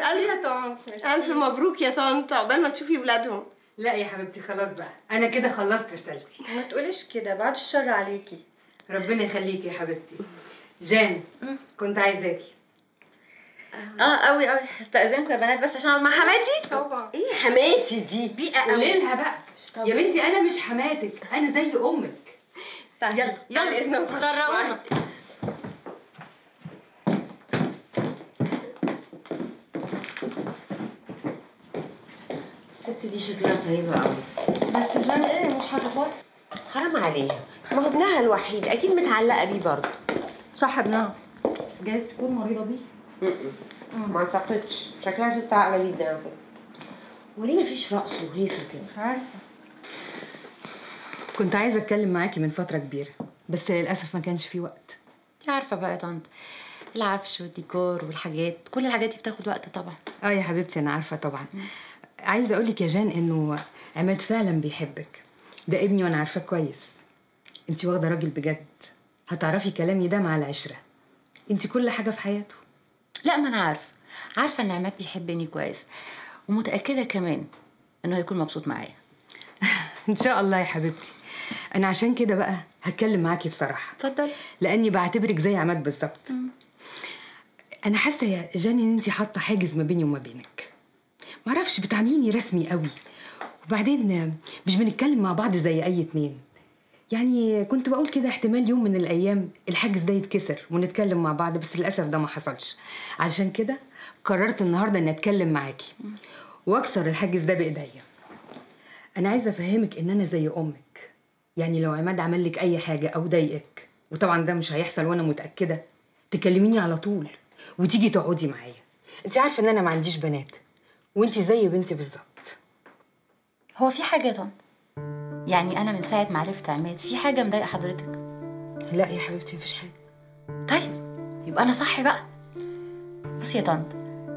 يا طنط الف مبروك يا طنط عقبال ما تشوفي ولادهم لا يا حبيبتي خلاص بقى انا كده خلصت رسالتي ما تقوليش كده بعد الشر عليكي ربنا يخليكي يا حبيبتي جان كنت عايزاكي اه قوي قوي هستأذنكم يا بنات بس عشان اقعد مع حماتي طبعا ايه حماتي دي بيئة قولي لها بقى طبعا. يا بنتي انا مش حماتك انا زي امك يلا يلا اذنك جربونا الست دي شكلها طيبه قوي بس جان ايه مش هتتوصل حرام عليها ما هو ابنها الوحيد اكيد متعلقه بيه برضه صح ابنها بس جايز تكون مريضة بيه ما اعتقدش شكلها ست عاقله جدا على فكره وليه مفيش رقص وهيصه كده مش عارفة كنت عايزه اتكلم معاكي من فتره كبيره بس للاسف ما كانش في وقت انت عارفه بقى يا طنط العفش والديكور والحاجات كل الحاجات دي بتاخد وقت طبعا اه يا حبيبتي انا عارفه طبعا عايزه اقول لك يا جان انه عماد فعلا بيحبك ده ابني وانا عارفاه كويس انت واخده راجل بجد هتعرفي كلامي ده مع العشره انت كل حاجه في حياته لا ما انا عارفه عارفه ان عماد بيحبني كويس ومتاكده كمان انه هيكون مبسوط معايا ان شاء الله يا حبيبتي انا عشان كده بقى هتكلم معاكي بصراحه اتفضل لاني بعتبرك زي عماد بالظبط انا حاسه يا جان ان انت حاطه حاجز ما بيني وما بينك معرفش بتعامليني رسمي قوي وبعدين مش بنتكلم مع بعض زي اي اتنين يعني كنت بقول كده احتمال يوم من الايام الحاجز ده يتكسر ونتكلم مع بعض بس للاسف ده ما حصلش علشان كده قررت النهارده اني اتكلم معاكي واكسر الحاجز ده بايديا انا عايزه افهمك ان انا زي امك يعني لو عماد عمل لك اي حاجه او ضايقك وطبعا ده مش هيحصل وانا متاكده تكلميني على طول وتيجي تقعدي معايا انت عارفه ان انا ما عنديش بنات وانت زي بنتي بالظبط هو في حاجه يا طنط يعني انا من ساعه ما عرفت عماد في حاجه مضايقه حضرتك لا يا حبيبتي مفيش حاجه طيب يبقى انا صح بقى بصي يا طنط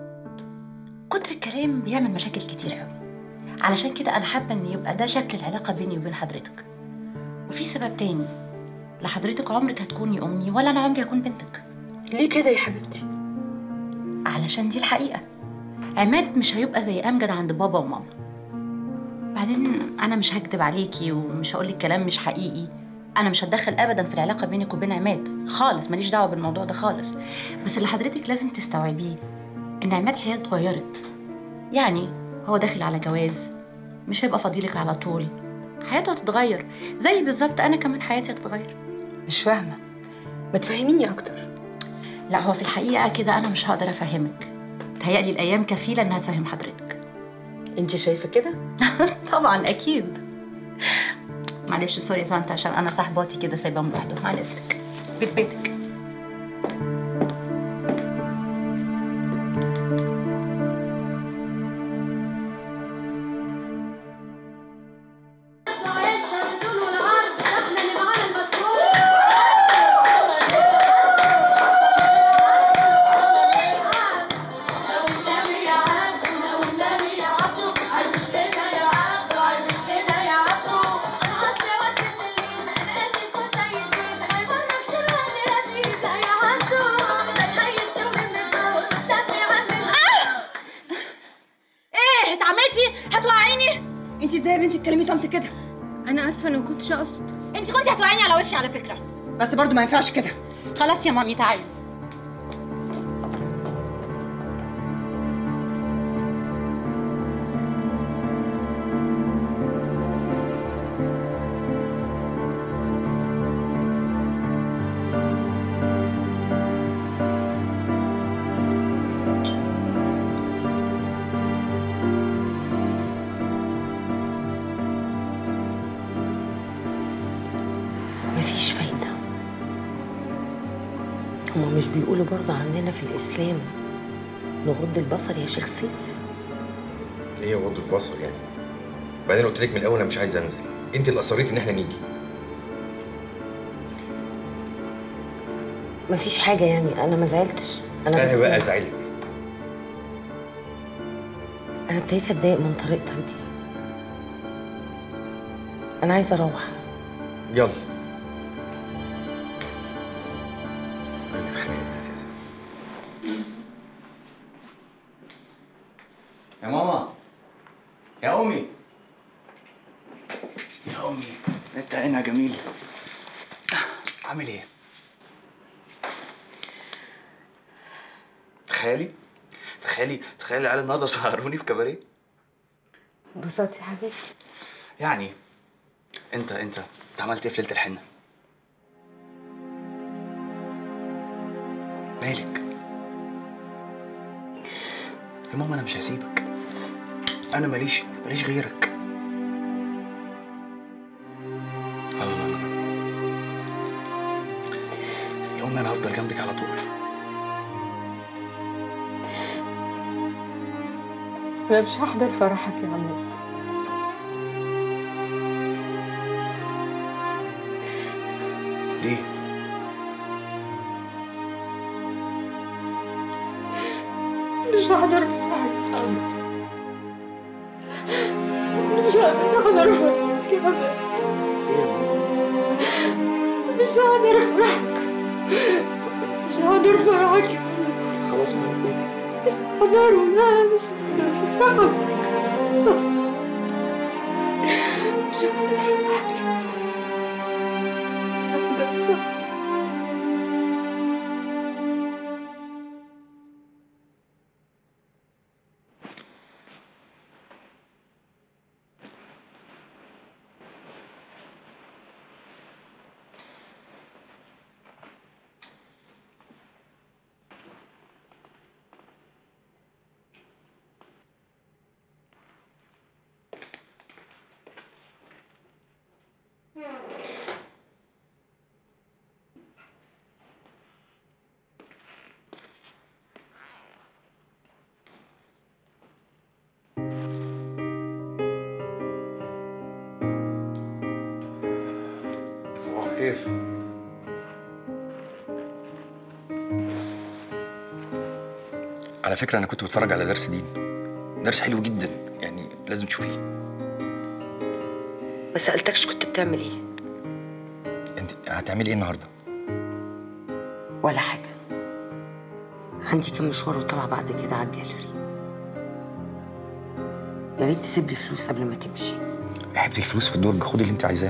كتر الكلام بيعمل مشاكل كتير قوي علشان كده انا حابه ان يبقى ده شكل العلاقه بيني وبين حضرتك وفي سبب تاني لا حضرتك عمرك هتكوني امي ولا انا عمري هكون بنتك ليه كده يا حبيبتي علشان دي الحقيقه عماد مش هيبقى زي امجد عند بابا وماما بعدين انا مش هكدب عليكي ومش هقولك كلام مش حقيقي انا مش هتدخل ابدا في العلاقه بينك وبين عماد خالص ماليش دعوه بالموضوع ده خالص بس اللي حضرتك لازم تستوعبيه ان عماد حياته اتغيرت يعني هو داخل على جواز مش هيبقى فضيلك على طول حياته هتتغير زي بالظبط انا كمان حياتي هتتغير مش فاهمه ما تفهميني اكتر لا هو في الحقيقه كده انا مش هقدر افهمك تهيألي الايام كفيله انها تفهم حضرتك انت شايفه كده طبعا اكيد معلش سوري يا طنط عشان انا صاحباتي كده سايباهم لوحدهم على اذنك بيت بيتك ايه اتعملتي هتوقعيني انت ازاي يا بنتي تكلمي طنط كده انا اسفه انا ما كنتش اقصد انت كنتي هتوقعيني على وشي على فكره بس برضو ما ينفعش كده خلاص يا مامي تعالي مفيش فايدة هما مش بيقولوا برضه عندنا في الإسلام نغض البصر يا شيخ سيف ايه غض البصر يعني بعدين قلت لك من الاول انا مش عايز انزل انت اللي اصريتي ان احنا نيجي مفيش حاجة يعني أنا ما زعلتش أنا انا بس بقى زعلت أنا ابتديت أتضايق من طريقتك دي أنا عايزة أروح يلا أنا اتخانقت أساساً. يا ماما يا امي يا امي انت عينها جميل عامل ايه تخيلي تخيلي تخيلي العيال النهارده سهروني في كباريه انبسطت يا حبيبي يعني انت انت انت عملت ايه في ليله الحنه مالك يا ماما انا مش هسيبك انا ماليش ماليش غيرك لا لا لا لا. يا امي انا هفضل جنبك على طول انا مش هحضر فرحك يا عمو ليه مش هحضر فرحك يا عمو مش هقدر احضر فرحك يا عمو مش هقدر افرحك مش هقدر فرحك يا عمو خلاص حضروا لا مش هقدر افرحك مش هقدر افرحك صباح الخير على فكرة أنا كنت بتفرج على درس دين درس حلو جدا يعني لازم تشوفيه ما سألتكش كنت بتعمل ايه أنت هتعملي إيه النهاردة؟ ولا حاجة عندي كام مشوار وطلع بعد كده على الجاليري يا ريت تسيب لي فلوس قبل ما تمشي يا حبيبتي الفلوس في الدرج خدي اللي أنت عايزاه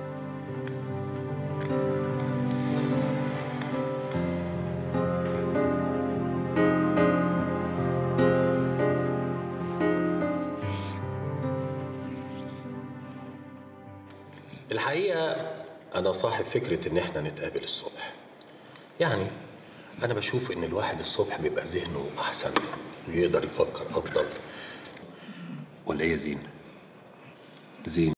الحقيقة أنا صاحب فكرة إن إحنا نتقابل الصبح. يعني أنا بشوف إن الواحد الصبح بيبقى ذهنه أحسن ويقدر يفكر أفضل. ولا إيه يا زين؟ زين